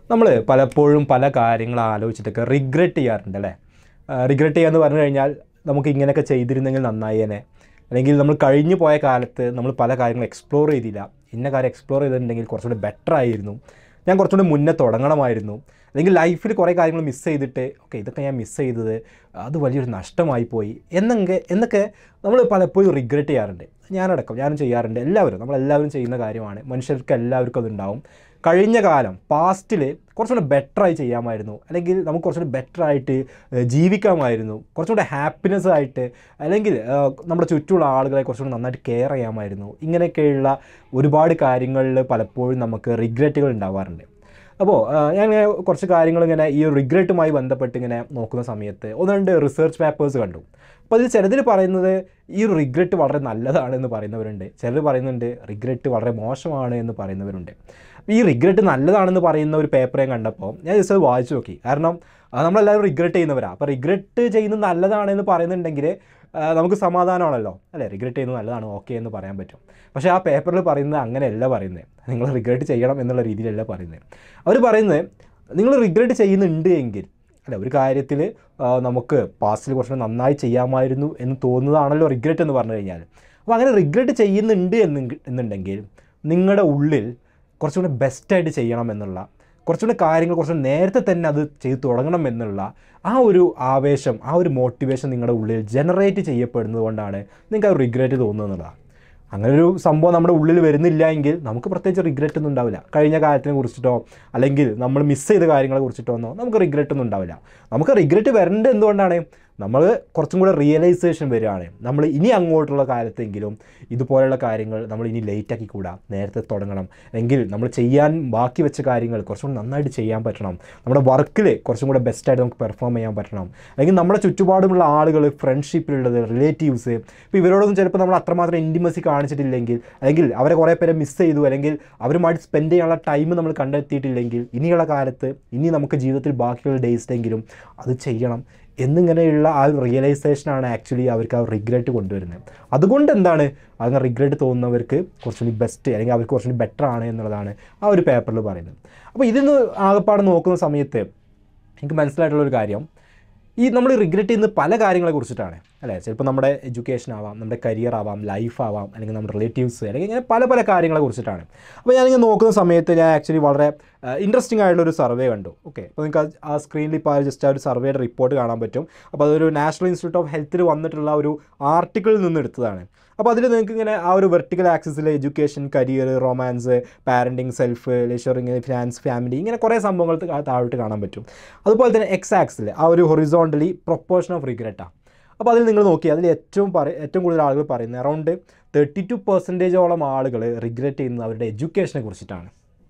നമ്മൾ പലപ്പോഴും പല കാര്യങ്ങൾ ആലോചിച്ചിട്ടൊക്കെ റിഗ്രറ്റ് ചെയ്യാറുണ്ട് അല്ലേ റിഗ്രറ്റ് ചെയ്യാന്ന് പറഞ്ഞു കഴിഞ്ഞാൽ നമുക്ക് ഇങ്ങനെയൊക്കെ ചെയ്തിരുന്നെങ്കിൽ നന്നായേനെ അല്ലെങ്കിൽ നമ്മൾ കഴിഞ്ഞു പോയ കാലത്ത് നമ്മൾ പല കാര്യങ്ങളും എക്സ്പ്ലോർ ചെയ്തില്ല ഇന്ന കാര്യം എക്സ്പ്ലോർ ചെയ്തിട്ടുണ്ടെങ്കിൽ കുറച്ചുകൂടി ബെറ്റർ ആയിരുന്നു ഞാൻ കുറച്ചുകൂടി മുന്നേ തുടങ്ങണമായിരുന്നു അല്ലെങ്കിൽ ലൈഫിൽ കുറേ കാര്യങ്ങൾ മിസ് ചെയ്തിട്ട് ഓക്കെ ഇതൊക്കെ ഞാൻ മിസ് ചെയ്തത് അത് വലിയൊരു നഷ്ടമായി പോയി എന്നൊക്കെ എന്നൊക്കെ നമ്മൾ പലപ്പോഴും റിഗ്രറ്റ് ചെയ്യാറുണ്ട് ഞാനടക്കം ഞാനും ചെയ്യാറുണ്ട് എല്ലാവരും നമ്മളെല്ലാവരും ചെയ്യുന്ന കാര്യമാണ് മനുഷ്യർക്ക് എല്ലാവർക്കും അതുണ്ടാവും കഴിഞ്ഞ കാലം പാസ്റ്റിൽ കുറച്ചുകൂടെ ബെറ്ററായി ചെയ്യാമായിരുന്നു അല്ലെങ്കിൽ നമുക്ക് കുറച്ചുകൂടി ബെറ്ററായിട്ട് ജീവിക്കാമായിരുന്നു കുറച്ചുകൂടെ ഹാപ്പിനെസ് ആയിട്ട് അല്ലെങ്കിൽ ഏഹ്, നമ്മുടെ ചുറ്റുമുള്ള ആളുകളെ കുറച്ചുകൂടി നന്നായിട്ട് കെയർ ചെയ്യാമായിരുന്നു ഇങ്ങനെയൊക്കെയുള്ള ഒരുപാട് കാര്യങ്ങളിൽ പലപ്പോഴും നമുക്ക് റിഗ്രറ്റുകൾ ഉണ്ടാവാറുണ്ട് അപ്പോൾ ഞാൻ ഇങ്ങനെ കുറച്ച് കാര്യങ്ങൾ ഇങ്ങനെ ഈ റിഗ്രറ്റുമായി ബന്ധപ്പെട്ട് ഇങ്ങനെ നോക്കുന്ന സമയത്ത് ഒന്ന് രണ്ട് റിസർച്ച് പേപ്പേഴ്സ് കണ്ടു അപ്പോൾ അതിൽ ചിലതിൽ പറയുന്നത് ഈ ഒരു റിഗ്രറ്റ് വളരെ നല്ലതാണെന്ന് പറയുന്നവരുണ്ട് ചിലർ പറയുന്നുണ്ട് റിഗ്രറ്റ് വളരെ മോശമാണ് എന്ന് പറയുന്നവരുണ്ട് അപ്പോൾ ഈ റിഗ്രറ്റ് നല്ലതാണെന്ന് പറയുന്ന ഒരു പേപ്പർ ഞാൻ കണ്ടപ്പോൾ ഞാൻ ജസ്റ്റ് അത് വായിച്ചു നോക്കി കാരണം അത് നമ്മളെല്ലാവരും റിഗ്രറ്റ് ചെയ്യുന്നവരാണ് അപ്പോൾ റിഗ്രറ്റ് ചെയ്യുന്നത് നല്ലതാണെന്ന് പറയുന്നുണ്ടെങ്കിൽ ആ, നമുക്ക് സമാധാനമാണല്ലോ അല്ലേ റിഗ്രറ്റ് ചെയ്യുന്നത് നല്ലതാണ് ഓക്കെ എന്ന് പറയാൻ പറ്റും പക്ഷേ ആ പേപ്പറിൽ പറയുന്നത് അങ്ങനെയല്ല പറയുന്നത് നിങ്ങൾ റിഗ്രറ്റ് ചെയ്യണം എന്നുള്ള രീതിയിലല്ല പറയുന്നത് അവർ പറയുന്നത് നിങ്ങൾ റിഗ്രറ്റ് ചെയ്യുന്നുണ്ട് എങ്കിൽ അല്ല ഒരു കാര്യത്തിൽ നമുക്ക് പാസ്റ്റിൽ കുറച്ച് നന്നായി ചെയ്യാമായിരുന്നു എന്ന് തോന്നുന്നതാണല്ലോ റിഗ്രറ്റ് എന്ന് പറഞ്ഞു കഴിഞ്ഞാൽ അപ്പോൾ അങ്ങനെ റിഗ്രറ്റ് ചെയ്യുന്നുണ്ട് എന്ന് എന്നുണ്ടെങ്കിൽ നിങ്ങളുടെ ഉള്ളിൽ കുറച്ചുകൂടി ബെസ്റ്റായിട്ട് ചെയ്യണം എന്നുള്ള കുറച്ചുകൂടി കാര്യങ്ങൾ കുറച്ച് നേരത്തെ തന്നെ അത് ചെയ്തു തുടങ്ങണം എന്നുള്ള ആ ഒരു ആവേശം ആ ഒരു മോട്ടിവേഷൻ നിങ്ങളുടെ ഉള്ളിൽ ജനറേറ്റ് ചെയ്യപ്പെടുന്നത് കൊണ്ടാണ് നിങ്ങൾക്ക് ആ റിഗ്രറ്റ് തോന്നുന്നതാണ് അങ്ങനെ ഒരു സംഭവം നമ്മുടെ ഉള്ളിൽ വരുന്നില്ല എങ്കിൽ നമുക്ക് പ്രത്യേകിച്ച് റിഗ്രറ്റ് ഒന്നും ഉണ്ടാവില്ല കഴിഞ്ഞ കാര്യത്തിനെ കുറിച്ചിട്ടോ അല്ലെങ്കിൽ നമ്മൾ മിസ് ചെയ്ത കാര്യങ്ങളെ കുറിച്ചിട്ടോ ഒന്നോ നമുക്ക് റിഗ്രറ്റ് ഒന്നും ഉണ്ടാവില്ല നമുക്ക് റിഗ്രറ്റ് വരേണ്ടത് എന്തുകൊണ്ടാണ് നമ്മൾ കുറച്ചും കൂടെ റിയലൈസേഷൻ വരികയാണ് നമ്മൾ ഇനി അങ്ങോട്ടുള്ള കാലത്തെങ്കിലും ഇതുപോലെയുള്ള കാര്യങ്ങൾ നമ്മൾ ഇനി ലേറ്റ് ആക്കിക്കൂടാ നേരത്തെ തുടങ്ങണം എങ്കിൽ നമ്മൾ ചെയ്യാൻ ബാക്കി വെച്ച കാര്യങ്ങൾ കുറച്ചും കൂടി നന്നായിട്ട് ചെയ്യാൻ പറ്റണം നമ്മുടെ വർക്കിൽ കുറച്ചും കൂടെ ബെസ്റ്റായിട്ട് നമുക്ക് പെർഫോം ചെയ്യാൻ പറ്റണം അല്ലെങ്കിൽ നമ്മുടെ ചുറ്റുപാടുമുള്ള ആളുകൾ ഫ്രണ്ട്ഷിപ്പിലുള്ളത് റിലേറ്റീവ്സ് ഇപ്പോൾ ഇവരോടൊന്നും ചിലപ്പോൾ നമ്മൾ അത്രമാത്രം ഇൻറ്റിമസി കാണിച്ചിട്ടില്ലെങ്കിൽ അല്ലെങ്കിൽ അവരെ കുറേ പേരെ മിസ് ചെയ്തു അല്ലെങ്കിൽ അവരുമായിട്ട് സ്പെൻഡ് ചെയ്യാനുള്ള ടൈം നമ്മൾ കണ്ടെത്തിയിട്ടില്ലെങ്കിൽ ഇനിയുള്ള കാലത്ത് ഇനി നമുക്ക് ജീവിതത്തിൽ ബാക്കിയുള്ള ഡേയ്സിലെങ്കിലും അത് ചെയ്യണം എന്നിങ്ങനെയുള്ള ആ ഒരു റിയലൈസേഷനാണ് ആക്ച്വലി അവർക്ക് ആ റിഗ്രറ്റ് കൊണ്ടുവരുന്നത് അതുകൊണ്ട് എന്താണ് അങ്ങനെ റിഗ്രറ്റ് തോന്നുന്നവർക്ക് കുറച്ചുകൂടി ബെസ്റ്റ് അല്ലെങ്കിൽ അവർക്ക് കുറച്ചുകൂടി ബെറ്റർ ആണ് എന്നുള്ളതാണ് ആ ഒരു പേപ്പറിൽ പറയുന്നത് അപ്പോൾ ഇതിന്ന് ആകപ്പാട് നോക്കുന്ന സമയത്ത് എനിക്ക് മനസ്സിലായിട്ടുള്ള ഒരു കാര്യം ഈ നമ്മൾ റിഗ്രറ്റ് ചെയ്യുന്ന പല കാര്യങ്ങളെ കുറിച്ചിട്ടാണ് അല്ലേ ചിലപ്പോൾ നമ്മുടെ എഡ്യൂക്കേഷൻ ആവാം നമ്മുടെ കരിയർ ആവാം ലൈഫ് ആവാം അല്ലെങ്കിൽ നമ്മുടെ റിലേറ്റീവ്സ് അല്ലെങ്കിൽ ഇങ്ങനെ പല പല കാര്യങ്ങളെ കുറിച്ചിട്ടാണ് അപ്പോൾ ഞാനിങ്ങനെ നോക്കുന്ന സമയത്ത് ഞാൻ ആക്ച്വലി വളരെ ഇൻട്രസ്റ്റിംഗ് ആയിട്ടുള്ള ഒരു സർവേ കണ്ടു ഓക്കെ അപ്പോൾ നിങ്ങൾക്ക് ആ- ആ സ്ക്രീനിൽ ഇപ്പോൾ ജസ്റ്റ് ആ ഒരു സർവേയുടെ റിപ്പോർട്ട് കാണാൻ പറ്റും അപ്പോൾ അതൊരു നാഷണൽ ഇൻസ്റ്റിറ്റ്യൂട്ട് ഓഫ് ഹെൽത്തിൽ വന്നിട്ടുള്ള ഒരു ആർട്ടിക്കിളിൽ നിന്ന് എടുത്തതാണ് അപ്പോൾ അതിൽ നിങ്ങൾക്ക് ഇങ്ങനെ ആ ഒരു വെർട്ടിക്കൽ ആക്സിസിൽ education career romance parenting self leisuring finance family ഇങ്ങനെ കുറേ സംഭവങ്ങൾ താ- താഴോട്ട് കാണാൻ പറ്റും അതുപോലെ തന്നെ എക്സ് ആക്സിൽ ആ ഒരു ഹൊറിസോണ്ടലി പ്രൊപ്പോർഷൻ ഓഫ് റിഗ്രറ്റാണ് അപ്പോൾ അതിൽ നിങ്ങൾ നോക്കി അതിൽ ഏറ്റവും പറ ഏറ്റവും കൂടുതൽ ആളുകൾ പറയുന്നത് അറൗണ്ട് തേർട്ടി ടു പെർസെൻറ്റേജോളം ആളുകൾ റിഗ്രറ്റ് ചെയ്യുന്നത് അവരുടെ എഡ്യൂക്കേഷനെ കുറിച്ചിട്ടാണ്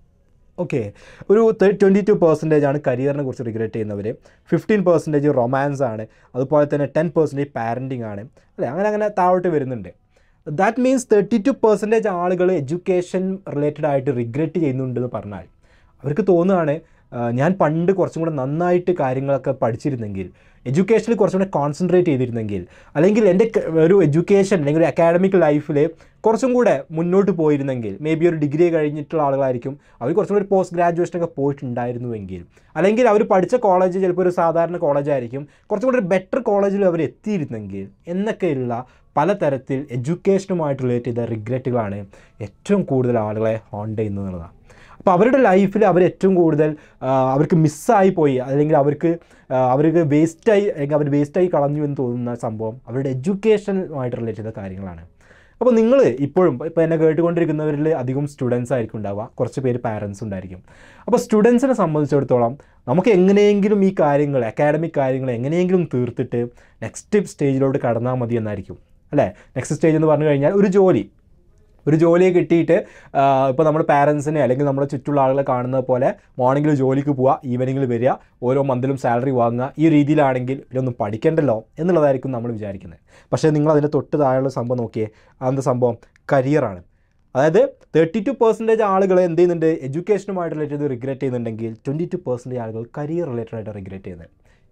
ഓക്കെ ഒരു ട്വൻറ്റി ടു പെർസെൻറ്റേജ് ആണ് കരിയറിനെ കുറിച്ച് റിഗ്രറ്റ് ചെയ്യുന്നവർ ഫിഫ്റ്റീൻ പെർസെൻറ്റേജ് റൊമാൻസ് ആണ് അതുപോലെ തന്നെ ടെൻ പെർസെൻറ്റേജ് പാരൻറ്റിങ് ആണ് അല്ലേ അങ്ങനെ അങ്ങനെ താഴോട്ട് വരുന്നുണ്ട് that means thirty two percentage ആളുകൾ എഡ്യൂക്കേഷൻ റിലേറ്റഡ് ആയിട്ട് റിഗ്രറ്റ് ചെയ്യുന്നുണ്ടെന്ന് പറഞ്ഞാൽ അവർക്ക് തോന്നുകയാണ് ആ, ഞാൻ പണ്ട് കുറച്ചും കൂടെ നന്നായിട്ട് കാര്യങ്ങളൊക്കെ പഠിച്ചിരുന്നെങ്കിൽ എഡ്യൂക്കേഷനിൽ കുറച്ചും കൂടെ കോൺസെൻട്രേറ്റ് ചെയ്തിരുന്നെങ്കിൽ അല്ലെങ്കിൽ എൻ്റെ ക- ഒരു എഡ്യൂക്കേഷൻ അല്ലെങ്കിൽ ഒരു അക്കാഡമിക് ലൈഫിൽ കുറച്ചും കൂടെ മുന്നോട്ട് പോയിരുന്നെങ്കിൽ മേ ബി ഒരു ഡിഗ്രി കഴിഞ്ഞിട്ടുള്ള ആളുകളായിരിക്കും അവർ കുറച്ചും കൂടി ഒരു പോസ്റ്റ് ഗ്രാജുവേഷനൊക്കെ പോയിട്ടുണ്ടായിരുന്നുവെങ്കിൽ അല്ലെങ്കിൽ അവർ പഠിച്ച കോളേജ് ചിലപ്പോൾ ഒരു സാധാരണ കോളേജ് ആയിരിക്കും കുറച്ചും കൂടി ഒരു ബെറ്റർ കോളേജിൽ അവർ എത്തിയിരുന്നെങ്കിൽ എന്നൊക്കെയുള്ള പലതരത്തിൽ എഡ്യൂക്കേഷനുമായിട്ട് റിലേറ്റ് ചെയ്ത റിഗ്രറ്റുകളാണ് ഏറ്റവും കൂടുതൽ ആളുകളെ ഹോണ്ട് ചെയ്യുന്നത് എന്നുള്ളതാണ് അപ്പോൾ അവരുടെ ലൈഫിൽ അവർ ഏറ്റവും കൂടുതൽ ആ, അവർക്ക് മിസ്സായി പോയി അല്ലെങ്കിൽ അവർക്ക് ആ, അവർക്ക് വേസ്റ്റായി അല്ലെങ്കിൽ അവർ വേസ്റ്റായി കളഞ്ഞു എന്ന് തോന്നുന്ന സംഭവം അവരുടെ എഡ്യൂക്കേഷനുമായിട്ട് റിലേറ്റ് ചെയ്ത കാര്യങ്ങളാണ് അപ്പോൾ നിങ്ങൾ ഇപ്പോഴും ഇപ്പോൾ എന്നെ കേട്ടുകൊണ്ടിരിക്കുന്നവരിൽ അധികം സ്റ്റുഡൻസ് ആയിരിക്കും ഉണ്ടാവുക കുറച്ച് പേര് പാരൻസ് ഉണ്ടായിരിക്കും അപ്പോൾ സ്റ്റുഡൻസിനെ സംബന്ധിച്ചിടത്തോളം നമുക്ക് എങ്ങനെയെങ്കിലും ഈ കാര്യങ്ങൾ അക്കാഡമിക് കാര്യങ്ങൾ എങ്ങനെയെങ്കിലും തീർത്തിട്ട് നെക്സ്റ്റ് സ്റ്റേജിലോട്ട് കടന്നാൽ മതി എന്നായിരിക്കും അല്ലേ നെക്സ്റ്റ് സ്റ്റേജ് എന്ന് പറഞ്ഞു കഴിഞ്ഞാൽ ഒരു ജോലി ഒരു ജോലിയെ കിട്ടിയിട്ട് ഇപ്പോൾ നമ്മുടെ പാരൻസിനെ അല്ലെങ്കിൽ നമ്മുടെ ചുറ്റുള്ള ആളുകളെ കാണുന്നത് പോലെ മോർണിംഗിൽ ജോലിക്ക് പോവുക ഈവനിങ്ങിൽ വരിക ഓരോ മന്തിലും സാലറി വാങ്ങുക ഈ രീതിയിലാണെങ്കിൽ ഇതൊന്നും പഠിക്കണ്ടല്ലോ എന്നുള്ളതായിരിക്കും നമ്മൾ വിചാരിക്കുന്നത് പക്ഷേ നിങ്ങൾ അതിൻ്റെ തൊട്ട് താഴെയുള്ള സംഭവം നോക്കിയേ അതെന്താ സംഭവം കരിയറാണ് അതായത് തേർട്ടി ടു പെർസെൻറ്റേജ് ആളുകൾ എന്ത് ചെയ്യുന്നുണ്ട് എഡ്യൂക്കേഷനുമായിട്ട് റിലേറ്റഡ് റിഗ്രറ്റ് ചെയ്യുന്നുണ്ടെങ്കിൽ ട്വൻറ്റി ടു പെർസെൻറ്റേജ് ആളുകൾ കരിയർ റിലേറ്റഡ് ആയിട്ട് റിഗ്രറ്റ് ചെയ്യുന്നത്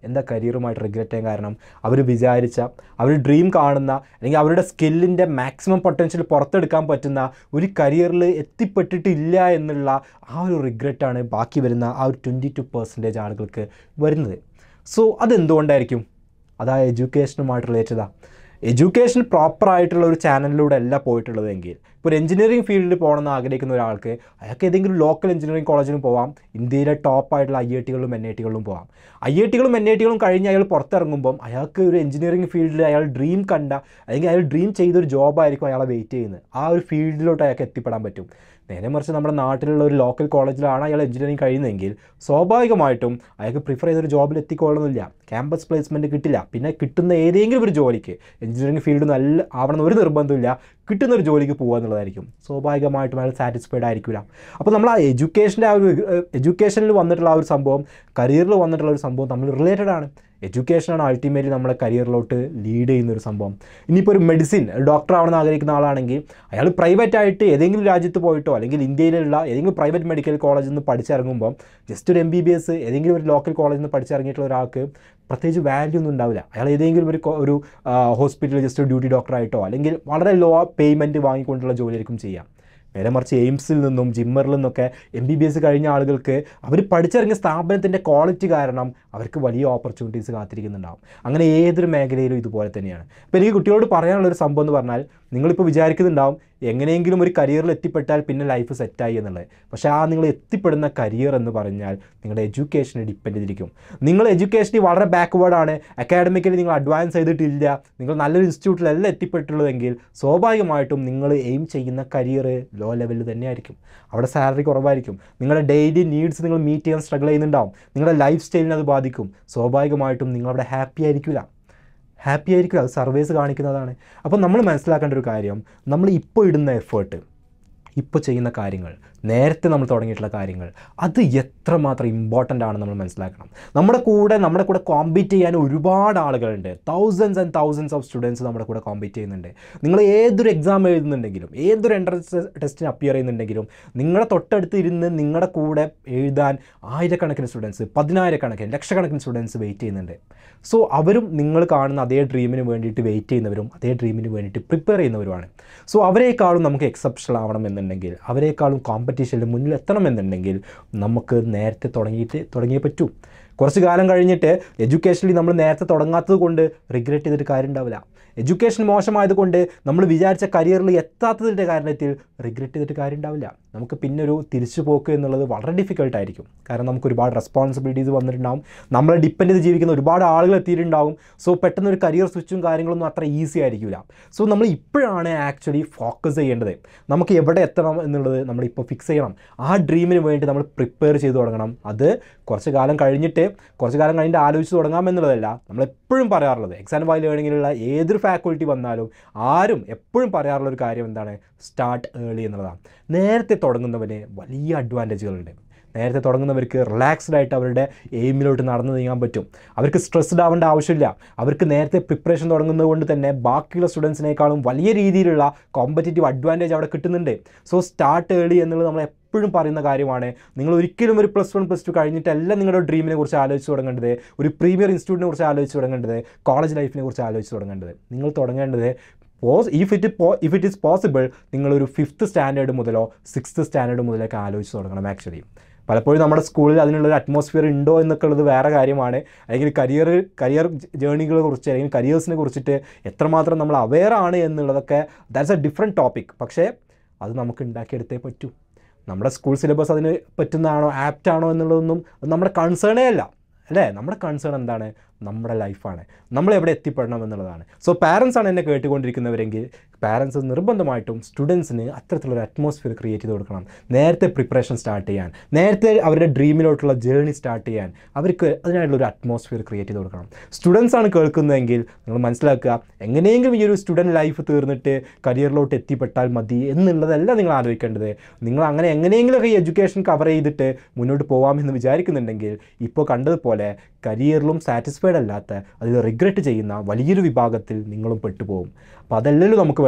എന്താ കരിയറുമായിട്ട് റിഗ്രറ്റ് ചെയ്യാൻ കാരണം അവർ വിചാരിച്ച അവർ ഡ്രീം കാണുന്ന അല്ലെങ്കിൽ അവരുടെ സ്കില്ലിൻ്റെ മാക്സിമം പൊട്ടൻഷ്യൽ പുറത്തെടുക്കാൻ പറ്റുന്ന ഒരു കരിയറിൽ എത്തിപ്പെട്ടിട്ടില്ല എന്നുള്ള ആ ഒരു റിഗ്രറ്റാണ് ബാക്കി വരുന്ന ആ ഒരു ട്വൻറ്റി ടു പെർസെൻറ്റേജ് ആളുകൾക്ക് വരുന്നത് സോ അതെന്തുകൊണ്ടായിരിക്കും അത് ആ എഡ്യൂക്കേഷനുമായിട്ട് റിലേറ്റഡാണ് എഡ്യൂക്കേഷൻ പ്രോപ്പർ ആയിട്ടുള്ള ഒരു ചാനലിലൂടെ അല്ല പോയിട്ടുള്ളതെങ്കിൽ ഇപ്പോൾ ഒരു എഞ്ചിനീയറിംഗ് ഫീൽഡിൽ പോകണമെന്ന് ആഗ്രഹിക്കുന്ന ഒരാൾക്ക് അയാൾക്ക് ഏതെങ്കിലും ലോക്കൽ എഞ്ചിനീയറിംഗ് കോളേജിലും പോവാം ഇന്ത്യയിലെ ടോപ്പ് ആയിട്ടുള്ള ഐ ഐ ടികളിലും എൻ ഐ ടികളിലും പോവാം ഐ ഐ ടികളും എൻ ഐ ടികളും കഴിഞ്ഞ് അയാൾ പുറത്തിറങ്ങുമ്പം അയാൾക്ക് ഒരു എഞ്ചിനീയറിംഗ് ഫീൽഡിൽ അയാൾ ഡ്രീം കണ്ട അല്ലെങ്കിൽ അയാൾ ഡ്രീം ചെയ്തൊരു ജോബായിരിക്കും അയാളെ വെയിറ്റ് ചെയ്യുന്നത് ആ ഒരു ഫീൽഡിലോട്ട് അയാൾക്ക് എത്തിപ്പെടാൻ പറ്റും നേരെ മറിച്ച് നമ്മുടെ നാട്ടിലുള്ള ഒരു ലോക്കൽ കോളേജിലാണ് അയാൾ എഞ്ചിനീയറിംഗ് കഴിയുന്നതെങ്കിൽ സ്വാഭാവികമായിട്ടും അയാൾക്ക് പ്രിഫർ ചെയ്തൊരു ജോബിൽ എത്തിക്കൊള്ളുന്നില്ല ക്യാമ്പസ് പ്ലേസ്മെൻറ്റ് കിട്ടില്ല പിന്നെ കിട്ടുന്ന ഏതെങ്കിലും ഒരു ജോലിക്ക് എഞ്ചിനീയറിംഗ് ഫീൽഡ് നല്ല ആവണമെന്ന് ഒരു നിർബന്ധമില്ല കിട്ടുന്ന ഒരു ജോലിക്ക് പോകുക എന്നുള്ളതായിരിക്കും സ്വാഭാവികമായിട്ടും അയാൾ സാറ്റിസ്ഫൈഡ് ആയിരിക്കില്ല അപ്പോൾ നമ്മൾ ആ എഡ്യൂക്കേഷൻ്റെ ആ ഒരു എഡ്യൂക്കേഷനിൽ വന്നിട്ടുള്ള ആ ഒരു സംഭവം കരിയറിൽ വന്നിട്ടുള്ള ഒരു സംഭവം തമ്മിൽ റിലേറ്റഡ് ആണ് എഡ്യൂക്കേഷനാണ് അൾട്ടിമേറ്റ്ലി നമ്മളെ കരിയറിലോട്ട് ലീഡ് ചെയ്യുന്ന ഒരു സംഭവം ഇനിയിപ്പോൾ ഒരു മെഡിസിൻ ഒരു ഡോക്ടർ ആവണമെന്ന് ആഗ്രഹിക്കുന്ന ആളാണെങ്കിൽ അയാൾ പ്രൈവറ്റ് ആയിട്ട് ഏതെങ്കിലും രാജ്യത്ത് പോയിട്ടോ അല്ലെങ്കിൽ ഇന്ത്യയിലുള്ള ഏതെങ്കിലും പ്രൈവറ്റ് മെഡിക്കൽ കോളേജിൽ നിന്ന് പഠിച്ചിറങ്ങുമ്പോൾ ജസ്റ്റ് ഒരു എം ബി ബി എസ് ഏതെങ്കിലും ഒരു ലോക്കൽ കോളേജിൽ നിന്ന് പഠിച്ചിറങ്ങിയിട്ടുള്ള ഒരാൾക്ക് പ്രത്യേകിച്ച് വാല്യൂ ഒന്നും ഉണ്ടാവില്ല അയാൾ ഏതെങ്കിലും ഒരു കൊ- ഒരു ഹോസ്പിറ്റലിൽ ജസ്റ്റ് ഡ്യൂട്ടി ഡോക്ടറായിട്ടോ അല്ലെങ്കിൽ വളരെ ലോ പേയ്മെൻറ്റ് വാങ്ങിക്കൊണ്ടുള്ള ജോലിയായിരിക്കും ചെയ്യാം നേരെ മറിച്ച് എയിംസിൽ നിന്നും ജിമ്മറിൽ നിന്നൊക്കെ എം ബി ബി എസ് കഴിഞ്ഞ ആളുകൾക്ക് അവർ പഠിച്ചിറങ്ങിയ സ്ഥാപനത്തിൻ്റെ ക്വാളിറ്റി കാരണം അവർക്ക് വലിയ ഓപ്പർച്യൂണിറ്റീസ് കാത്തിരിക്കുന്നുണ്ടാവും അങ്ങനെ ഏതൊരു മേഖലയിലും ഇതുപോലെ തന്നെയാണ് അപ്പോൾ എനിക്ക് കുട്ടികളോട് പറയാനുള്ളൊരു സംഭവം എന്ന് പറഞ്ഞാൽ നിങ്ങളിപ്പോൾ വിചാരിക്കുന്നുണ്ടാവും എങ്ങനെയെങ്കിലും ഒരു കരിയറിൽ എത്തിപ്പെട്ടാൽ പിന്നെ ലൈഫ് സെറ്റായി എന്നുള്ളത് പക്ഷേ ആ നിങ്ങൾ എത്തിപ്പെടുന്ന കരിയർ എന്ന് പറഞ്ഞാൽ നിങ്ങളുടെ എഡ്യൂക്കേഷനെ ഡിപ്പെൻഡ് ചെയ്തിരിക്കും നിങ്ങൾ എഡ്യൂക്കേഷനിൽ വളരെ ബാക്ക്വേർഡ് ആണ് അക്കാഡമിക്കലി നിങ്ങൾ അഡ്വാൻസ് ചെയ്തിട്ടില്ല നിങ്ങൾ നല്ലൊരു ഇൻസ്റ്റിറ്റ്യൂട്ടിലല്ല എത്തിപ്പെട്ടുള്ളതെങ്കിൽ സ്വാഭാവികമായിട്ടും നിങ്ങൾ എയിം ചെയ്യുന്ന കരിയർ ലോ ലെവലിൽ തന്നെയായിരിക്കും അവിടെ സാലറി കുറവായിരിക്കും നിങ്ങളുടെ ഡെയിലി നീഡ്സ് നിങ്ങൾ മീറ്റ് ചെയ്യാൻ സ്ട്രഗിൾ ചെയ്യുന്നുണ്ടാവും നിങ്ങളുടെ ലൈഫ് സ്റ്റൈലിനെ അത് ബാധിക്കും സ്വാഭാവികമായിട്ടും നിങ്ങളവിടെ ഹാപ്പി ആയിരിക്കില്ല ഹാപ്പി ആയിരിക്കും അത് സർവേസ് കാണിക്കുന്നതാണ് അപ്പോൾ നമ്മൾ മനസ്സിലാക്കേണ്ട ഒരു കാര്യം നമ്മൾ ഇപ്പോൾ ഇടുന്ന എഫേർട്ട് ഇപ്പോൾ ചെയ്യുന്ന കാര്യങ്ങൾ നേരത്തെ നമ്മൾ തുടങ്ങിയിട്ടുള്ള കാര്യങ്ങൾ അത് എത്രമാത്രം ഇമ്പോർട്ടൻ്റ് ആണെന്ന് നമ്മൾ മനസ്സിലാക്കണം നമ്മുടെ കൂടെ നമ്മുടെ കൂടെ കോമ്പീറ്റ് ചെയ്യാൻ ഒരുപാട് ആളുകളുണ്ട് thousands and thousands of students നമ്മുടെ കൂടെ കോമ്പീറ്റ് ചെയ്യുന്നുണ്ട് നിങ്ങൾ ഏതൊരു എക്സാം എഴുതുന്നുണ്ടെങ്കിലും ഏതൊരു എൻട്രൻസ് ടെസ്റ്റിന് അപ്പിയർ ചെയ്യുന്നുണ്ടെങ്കിലും നിങ്ങളുടെ തൊട്ടടുത്ത് ഇരുന്ന് നിങ്ങളുടെ കൂടെ എഴുതാൻ ആയിരക്കണക്കിന് സ്റ്റുഡൻസ് പതിനായിരക്കണക്കിന് ലക്ഷക്കണക്കിന് സ്റ്റുഡൻസ് വെയിറ്റ് ചെയ്യുന്നുണ്ട് സോ അവരും നിങ്ങൾ കാണുന്ന അതേ ഡ്രീമിന് വേണ്ടിയിട്ട് വെയിറ്റ് ചെയ്യുന്നവരും അതേ ഡ്രീമിന് വേണ്ടിയിട്ട് പ്രിപ്പയർ ചെയ്യുന്നവരുമാണ് സോ അവരെക്കാളും നമുക്ക് എക്സെപ്ഷണൽ ആവണം എന്നുണ്ടെങ്കിൽ അവരെക്കാളും കോമ്പറ്റീഷനിൽ മുന്നിൽ എത്തണമെന്നുണ്ടെങ്കിൽ നമുക്ക് നേരത്തെ തുടങ്ങിയിട്ട് തുടങ്ങിയേ പറ്റൂ കുറച്ച് കാലം കഴിഞ്ഞിട്ട് എഡ്യൂക്കേഷനിൽ നമ്മൾ നേരത്തെ തുടങ്ങാത്തത് കൊണ്ട് റിഗ്രറ്റ് ചെയ്തിട്ട് കാര്യം ഉണ്ടാവില്ല എഡ്യൂക്കേഷൻ മോശമായതുകൊണ്ട് നമ്മൾ വിചാരിച്ച കരിയറിൽ എത്താത്തതിൻ്റെ കാരണത്തിൽ റിഗ്രറ്റ് ചെയ്തിട്ട് കാര്യം ഉണ്ടാവില്ല നമുക്ക് പിന്നെ ഒരു തിരിച്ചു പോക്ക് എന്നുള്ളത് വളരെ ഡിഫിക്കൽട്ടായിരിക്കും കാരണം നമുക്ക് ഒരുപാട് റെസ്പോൺസിബിലിറ്റീസ് വന്നിട്ടുണ്ടാവും നമ്മളെ ഡിപ്പെൻഡ് ചെയ്ത് ജീവിക്കുന്ന ഒരുപാട് ആളുകൾ എത്തിയിട്ടുണ്ടാവും സോ പെട്ടെന്ന് ഒരു കരിയർ സ്വിച്ചും കാര്യങ്ങളൊന്നും അത്ര ഈസി ആയിരിക്കില്ല സോ നമ്മൾ ഇപ്പോഴാണ് ആക്ച്വലി ഫോക്കസ് ചെയ്യേണ്ടത് നമുക്ക് എവിടെ എത്തണം എന്നുള്ളത് നമ്മൾ ഇപ്പോൾ ഫിക്സ് ചെയ്യണം ആ ഡ്രീമിന് വേണ്ടി നമ്മൾ പ്രിപ്പയർ ചെയ്ത് തുടങ്ങണം അത് കുറച്ച് കാലം കഴിഞ്ഞിട്ട് കുറച്ച് കാലം കഴിഞ്ഞിട്ട് ആലോചിച്ച് തുടങ്ങാം എന്നുള്ളതല്ല നമ്മൾ എപ്പോഴും പറയാറുള്ളത് എക്സാം വൈ ലേണിങ്ങിലുള്ള ഏതൊരു ഫാക്കൽറ്റി വന്നാലും ആരും എപ്പോഴും പറയാറുള്ള ഒരു കാര്യം എന്താണ് സ്റ്റാർട്ട് ഏർലി എന്നുള്ളതാണ് നേരത്തെ തുടങ്ങുന്നവന് വലിയ അഡ്വാൻറ്റേജുകളുണ്ട് നേരത്തെ തുടങ്ങുന്നവർക്ക് റിലാക്സ്ഡ് ആയിട്ട് അവരുടെ എയിമിലോട്ട് നടന്നു നീങ്ങാൻ പറ്റും അവർക്ക് സ്ട്രെസ്ഡ് ആവേണ്ട ആവശ്യമില്ല അവർക്ക് നേരത്തെ പ്രിപ്പറേഷൻ തുടങ്ങുന്നത് കൊണ്ട് തന്നെ ബാക്കിയുള്ള സ്റ്റുഡൻസിനേക്കാളും വലിയ രീതിയിലുള്ള കോമ്പറ്റേറ്റീവ് അഡ്വാൻറ്റേജ് അവിടെ കിട്ടുന്നുണ്ട് സോ സ്റ്റാർട്ട് ഏർലി എന്നുള്ളത് നമ്മൾ എപ്പോഴും പറയുന്ന കാര്യമാണ് നിങ്ങൾ ഒരിക്കലും ഒരു പ്ലസ് വൺ പ്ലസ് ടു കഴിഞ്ഞിട്ടല്ല നിങ്ങളുടെ ഡ്രീമിനെ കുറിച്ച് ആലോചിച്ച് തുടങ്ങേണ്ടത് ഒരു പ്രീമിയർ ഇൻസ്റ്റിറ്റ്യൂട്ടിനെ കുറിച്ച് ആലോചിച്ച് തുടങ്ങേണ്ടത് കോളേജ് ലൈഫിനെ കുറിച്ച് ആലോചിച്ച് തുടങ്ങേണ്ടത് നിങ്ങൾ തുടങ്ങേണ്ടത് പോസ് ഇഫ് ഇറ്റ് പോ ഇഫ് ഇറ്റ് ഈസ് പോസിബിൾ നിങ്ങളൊരു ഫിഫ്ത്ത് സ്റ്റാൻഡേർഡ് മുതലോ സിക്സ്ത്ത് സ്റ്റാൻഡേർഡ് മുതലൊക്കെ ആലോചിച്ച് തുടങ്ങണം ആക്ച്വലി പലപ്പോഴും നമ്മുടെ സ്കൂളിൽ അതിനുള്ളൊരു അറ്റ്മോസ്ഫിയർ ഉണ്ടോ എന്നൊക്കെ ഉള്ളത് വേറെ കാര്യമാണ് അല്ലെങ്കിൽ കരിയർ കരിയർ ജേണികളെ കുറിച്ച് അല്ലെങ്കിൽ കരിയേഴ്സിനെ കുറിച്ചിട്ട് എത്രമാത്രം നമ്മൾ അവെയർ ആണ് എന്നുള്ളതൊക്കെ ദാറ്റ്സ് എ ഡിഫറെൻറ്റ് ടോപ്പിക് പക്ഷേ അത് നമുക്ക് ഉണ്ടാക്കിയെടുത്തേ പറ്റൂ നമ്മുടെ സ്കൂൾ സിലബസ് അതിന് പറ്റുന്നതാണോ ആപ്റ്റ് ആണോ എന്നുള്ളതൊന്നും അത് നമ്മുടെ കൺസേണേ അല്ല അല്ലേ നമ്മുടെ കൺസേൺ എന്താണ് നമ്മുടെ ലൈഫാണ് നമ്മൾ എവിടെ എത്തിപ്പെടണം എന്നുള്ളതാണ് സോ പാരൻസ് ആണ് എന്നെ കേട്ടുകൊണ്ടിരിക്കുന്നവരെങ്കിൽ പാരൻസ് നിർബന്ധമായിട്ടും സ്റ്റുഡൻസിന് അത്തരത്തിലൊരു അറ്റ്മോസ്ഫിയർ ക്രിയേറ്റ് ചെയ്ത് കൊടുക്കണം നേരത്തെ പ്രിപ്പറേഷൻ സ്റ്റാർട്ട് ചെയ്യാൻ നേരത്തെ അവരുടെ ഡ്രീമിലോട്ടുള്ള ജേർണി സ്റ്റാർട്ട് ചെയ്യാൻ അവർക്ക് അതിനായിട്ടുള്ള ഒരു അറ്റ്മോസ്ഫിയർ ക്രിയേറ്റ് ചെയ്ത് കൊടുക്കണം സ്റ്റുഡൻസ് ആണ് കേൾക്കുന്നതെങ്കിൽ നിങ്ങൾ മനസ്സിലാക്കുക എങ്ങനെയെങ്കിലും ഈ ഒരു സ്റ്റുഡൻറ്റ് ലൈഫ് തീർന്നിട്ട് കരിയറിലോട്ട് എത്തിപ്പെട്ടാൽ മതി എന്നുള്ളതല്ല നിങ്ങൾ ആലോചിക്കേണ്ടത് നിങ്ങൾ അങ്ങനെ എങ്ങനെയെങ്കിലുമൊക്കെ ഈ എഡ്യൂക്കേഷൻ കവർ ചെയ്തിട്ട് മുന്നോട്ട് പോകാമെന്ന് വിചാരിക്കുന്നുണ്ടെങ്കിൽ ഇപ്പോൾ കണ്ടതുപോലെ കരിയറിലും സാറ്റിസ്ഫൈഡ് അല്ലാത്ത അതിൽ റിഗ്രറ്റ് ചെയ്യുന്ന വലിയൊരു വിഭാഗത്തിൽ നിങ്ങളും പെട്ടുപോകും അപ്പോൾ അതല്ലല്ലോ നമുക്ക് വേണ്ടത്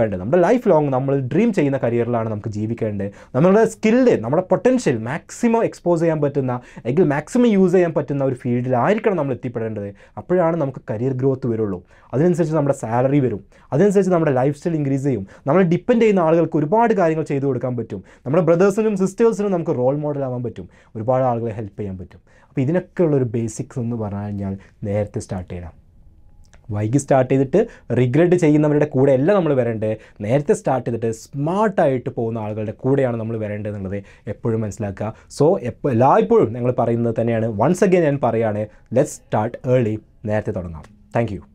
വേണ്ടത് നമ്മുടെ ലൈഫ് ലോങ് നമ്മൾ ഡ്രീം ചെയ്യുന്ന കരിയറിലാണ് നമുക്ക് ജീവിക്കേണ്ടത് നമ്മുടെ സ്കില്ല് നമ്മുടെ പൊട്ടൻഷ്യൽ മാക്സിമം എക്സ്പോസ് ചെയ്യാൻ പറ്റുന്ന അല്ലെങ്കിൽ മാക്സിമം യൂസ് ചെയ്യാൻ പറ്റുന്ന ഒരു ഫീൽഡിലായിരിക്കണം നമ്മൾ എത്തിപ്പെടേണ്ടത് അപ്പോഴാണ് നമുക്ക് കരിയർ ഗ്രോത്ത് വരുള്ളൂ അതിനനുസരിച്ച് നമ്മുടെ സാലറി വരും അതിനനുസരിച്ച് നമ്മുടെ ലൈഫ് സ്റ്റൈൽ ഇൻക്രീസ് ചെയ്യും നമ്മൾ ഡിപ്പെൻഡ് ചെയ്യുന്ന ആളുകൾക്ക് ഒരുപാട് കാര്യങ്ങൾ ചെയ്തു കൊടുക്കാൻ പറ്റും നമ്മുടെ ബ്രദേഴ്സിനും സിസ്റ്റേഴ്സിനും നമുക്ക് റോൾ മോഡൽ ആവാൻ പറ്റും ഒരുപാട് ആളുകളെ ഹെൽപ്പ് ചെയ്യാൻ പറ്റും അപ്പോൾ ഇതിനൊക്കെ ഉള്ളൊരു ബേസിക്സ് എന്ന് പറഞ്ഞു കഴിഞ്ഞാൽ നേരത്തെ സ്റ്റാർട്ട് ചെയ്യണം വൈകി സ്റ്റാർട്ട് ചെയ്തിട്ട് റിഗ്രറ്റ് ചെയ്യുന്നവരുടെ കൂടെ അല്ല നമ്മൾ വരേണ്ടത് നേരത്തെ സ്റ്റാർട്ട് ചെയ്തിട്ട് സ്മാർട്ടായിട്ട് പോകുന്ന ആളുകളുടെ കൂടെയാണ് നമ്മൾ വരേണ്ടത് എന്നുള്ളത് എപ്പോഴും മനസ്സിലാക്കുക സോ എപ്പോൾ എല്ലായ്പ്പോഴും ഞങ്ങൾ പറയുന്നത് തന്നെയാണ് വൺസ് അഗെയിൻ ഞാൻ പറയുകയാണ് ലെറ്റ് സ്റ്റാർട്ട് ഏർലി നേരത്തെ തുടങ്ങാം താങ്ക്